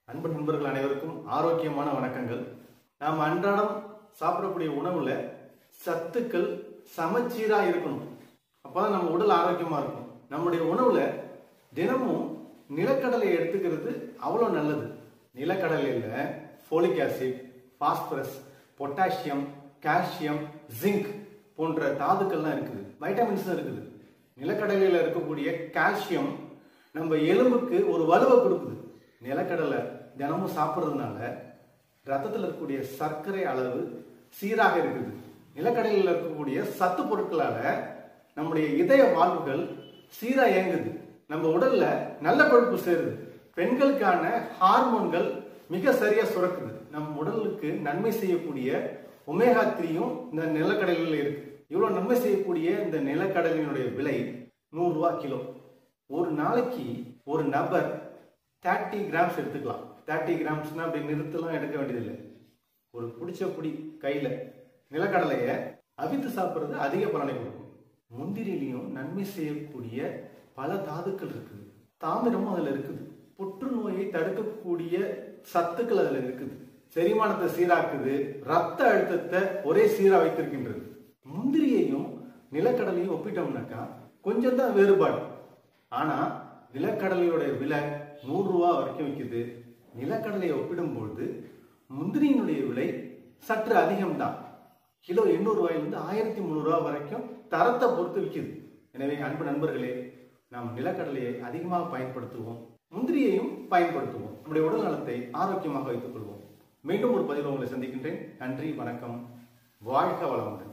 அன்பு நண்பர்கள் அனைவருக்கும் ஆரோக்கியமான வணக்கங்கள் நாம் அன்றாடம் சாப்பிடக்கூடிய உணவுல சத்துக்கள் சமச்சீரா இருக்கணும் அப்பதான் நம்ம உடல் ஆரோக்கியமா இருக்கும் நம்முடைய உணவுல தினமும் நிலக்கடலை எடுத்துக்கிறது அவ்வளோ நல்லது நிலக்கடலையில் folic acid phosphorus potassium calcium zinc போன்ற தாதுக்கள்லாம் இருக்குது வைட்டமின்ஸும் இருக்குது நிலக்கடலையில் இருக்கக்கூடிய கால்சியம் நம்ம எலும்புக்கு ஒரு வலுவை கொடுக்குது நிலக்கடலை தினமும் சாப்பிட்றதுனால ரத்தத்தில் இருக்கக்கூடிய சர்க்கரை அளவு சீராக இருக்குது நிலக்கடலையில் இருக்கக்கூடிய சத்து பொருட்களால நம்முடைய இதய வாழ்வுகள் சீரா இயங்குது நம்ம உடல்ல நல்ல கொழுப்பு சேருது பெண்களுக்கான ஹார்மோன்கள் மிக சரியா சுரக்குது நம் உடலுக்கு நன்மை செய்யக்கூடிய ஒமேகா த்ரீயும் இந்த நிலக்கடலையில் இருக்கு இவ்வளவு நன்மை செய்யக்கூடிய இந்த நிலக்கடலினுடைய விலை நூறு ரூபாய் கிலோ ஒரு நாளைக்கு ஒரு நபர் தேர்ட்டி கிராம்ஸ் எடுத்துக்கலாம் தேர்ட்டி கிராம்ஸ்னா அப்படி நிறுத்தலாம் எடுக்க வேண்டியதில்லை ஒரு பிடிச்ச புடி கையில நிலக்கடலையை அவித்து சாப்பிட்றது அதிக பலனை கொடுக்கும் முந்திரிலையும் நன்மை செய்யக்கூடிய பல தாதுக்கள் இருக்குது தாமிரமும் அதுல இருக்குது புற்றுநோயை தடுக்கக்கூடிய சத்துக்கள் அதுல இருக்குது செரிமானத்தை சீராக்குது ரத்த அழுத்தத்தை ஒரே சீரா வைத்திருக்கின்றது முந்திரியையும் நிலக்கடலையும் ஒப்பிட்டோம்னாக்கா கொஞ்சம் தான் வேறுபாடு ஆனா நிலக்கடலையோட விலை நூறு ரூபா வரைக்கும் விற்குது நிலக்கடலையை ஒப்பிடும்பொழுது முந்திரியினுடைய விலை சற்று அதிகம்தான் கிலோ எண்ணூறு ரூபாயிலிருந்து ஆயிரத்தி முந்நூறுரூவா வரைக்கும் தரத்தை பொறுத்து விற்குது எனவே அன்பு நண்பர்களே நாம் நிலக்கடலையை அதிகமாக பயன்படுத்துவோம் முந்திரியையும் பயன்படுத்துவோம் நம்முடைய உடல் நலத்தை ஆரோக்கியமாக வைத்துக் கொள்வோம் மீண்டும் ஒரு பதிவில் உங்களை சந்திக்கின்றேன் நன்றி வணக்கம் வாழ்க வளமுடன்